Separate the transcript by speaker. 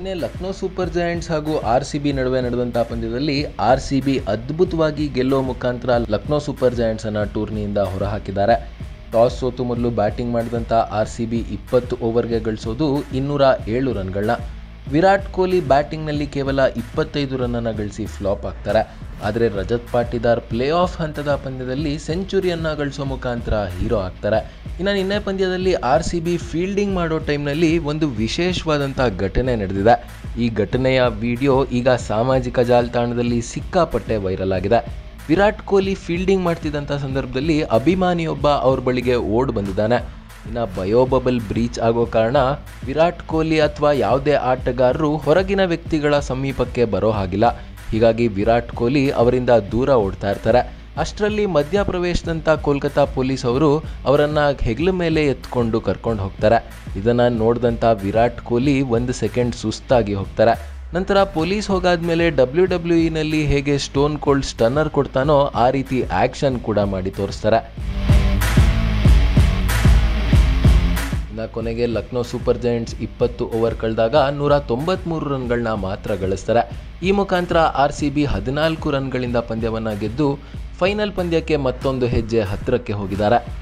Speaker 1: ನಿನ್ನೆ Lucknow super Giants ಹಾಗೂ R C B ನಡುವೆ ನಡೆದಂಥ ಪಂದ್ಯದಲ್ಲಿ ಆರ್ ಸಿ ಬಿ ಅದ್ಭುತವಾಗಿ ಗೆಲ್ಲೋ ಮುಖಾಂತರ ಲಕ್ನೋ ಸೂಪರ್ ಜೈಂಟ್ಸ್ ಅನ್ನ ಟೂರ್ನಿಯಿಂದ ಹೊರಹಾಕಿದ್ದಾರೆ ಟಾಸ್ ಸೋತು ಮೊದಲು ಬ್ಯಾಟಿಂಗ್ ಮಾಡಿದಂಥ ಆರ್ ಸಿ ಬಿ ಇಪ್ಪತ್ತು ಓವರ್ಗೆ ಗಳಿಸೋದು ಇನ್ನೂರ ಏಳು ರನ್ಗಳನ್ನ ವಿರಾಟ್ ಕೊಹ್ಲಿ ಬ್ಯಾಟಿಂಗ್ನಲ್ಲಿ ಕೇವಲ ಇಪ್ಪತ್ತೈದು ರನ್ನನ್ನು ಗಳಿಸಿ ಫ್ಲಾಪ್ ಆಗ್ತಾರೆ ಆದರೆ ರಜತ್ ಪಾಟಿದಾರ್ ಪ್ಲೇ ಆಫ್ ಹಂತದ ಪಂದ್ಯದಲ್ಲಿ ಸೆಂಚುರಿಯನ್ನು ಗಳಿಸೋ ಮುಖಾಂತರ ಹೀರೋ ಆಗ್ತಾರೆ ಇನ್ನು ನಿನ್ನೆ ಪಂದ್ಯದಲ್ಲಿ ಆರ್ ಸಿ ಬಿ ಫೀಲ್ಡಿಂಗ್ ಮಾಡೋ ಟೈಮ್ನಲ್ಲಿ ಒಂದು ವಿಶೇಷವಾದಂಥ ಘಟನೆ ನಡೆದಿದೆ ಈ ಘಟನೆಯ ವಿಡಿಯೋ ಈಗ ಸಾಮಾಜಿಕ ಜಾಲತಾಣದಲ್ಲಿ ಸಿಕ್ಕಾಪಟ್ಟೆ ವೈರಲ್ ಆಗಿದೆ ವಿರಾಟ್ ಕೊಹ್ಲಿ ಫೀಲ್ಡಿಂಗ್ ಮಾಡ್ತಿದ್ದಂಥ ಸಂದರ್ಭದಲ್ಲಿ ಅಭಿಮಾನಿಯೊಬ್ಬ ಅವ್ರ ಬಳಿಗೆ ಓಡ್ ಬಂದಿದ್ದಾನೆ ಇನ್ನು ಬಯೋಬಬಲ್ ಬ್ರೀಚ್ ಆಗೋ ಕಾರಣ ವಿರಾಟ್ ಕೊಹ್ಲಿ ಅಥವಾ ಯಾವುದೇ ಆಟಗಾರರು ಹೊರಗಿನ ವ್ಯಕ್ತಿಗಳ ಸಮೀಪಕ್ಕೆ ಬರೋ ಹಾಗಿಲ್ಲ ಹೀಗಾಗಿ ವಿರಾಟ್ ಕೊಹ್ಲಿ ಅವರಿಂದ ದೂರ ಓಡ್ತಾ ಇರ್ತಾರೆ ಅಷ್ಟರಲ್ಲಿ ಮಧ್ಯಪ್ರವೇಶದಂಥ ಕೋಲ್ಕತ್ತಾ ಪೊಲೀಸ್ ಅವರು ಅವರನ್ನು ಹೆಗ್ಲ ಮೇಲೆ ಎತ್ಕೊಂಡು ಕರ್ಕೊಂಡು ಹೋಗ್ತಾರೆ ಇದನ್ನು ನೋಡಿದಂಥ ವಿರಾಟ್ ಕೊಹ್ಲಿ ಒಂದು ಸೆಕೆಂಡ್ ಸುಸ್ತಾಗಿ ಹೋಗ್ತಾರೆ ನಂತರ ಪೊಲೀಸ್ ಹೋಗಾದ್ಮೇಲೆ ಡಬ್ಲ್ಯೂ ಡಬ್ಲ್ಯೂ ಇನಲ್ಲಿ ಹೇಗೆ ಸ್ಟೋನ್ ಕೋಲ್ಡ್ ಸ್ಟನ್ನರ್ ಕೊಡ್ತಾನೋ ಆ ರೀತಿ ಆ್ಯಕ್ಷನ್ ಕೂಡ ಮಾಡಿ ತೋರಿಸ್ತಾರೆ ಇನ್ನು ಕೊನೆಗೆ ಲಕ್ನೋ ಸೂಪರ್ ಜೈಂಟ್ಸ್ ಇಪ್ಪತ್ತು ಓವರ್ ಕಳೆದಾಗ ನೂರ ತೊಂಬತ್ಮೂರು ರನ್ಗಳನ್ನ ಮಾತ್ರ ಗಳಿಸ್ತಾರೆ ಈ ಮುಖಾಂತರ ಆರ್ ಸಿ ಬಿ ಹದಿನಾಲ್ಕು ರನ್ಗಳಿಂದ ಪಂದ್ಯವನ್ನು ಗೆದ್ದು ಫೈನಲ್ ಪಂದ್ಯಕ್ಕೆ ಮತ್ತೊಂದು ಹೆಜ್ಜೆ ಹತ್ತಿರಕ್ಕೆ ಹೋಗಿದ್ದಾರೆ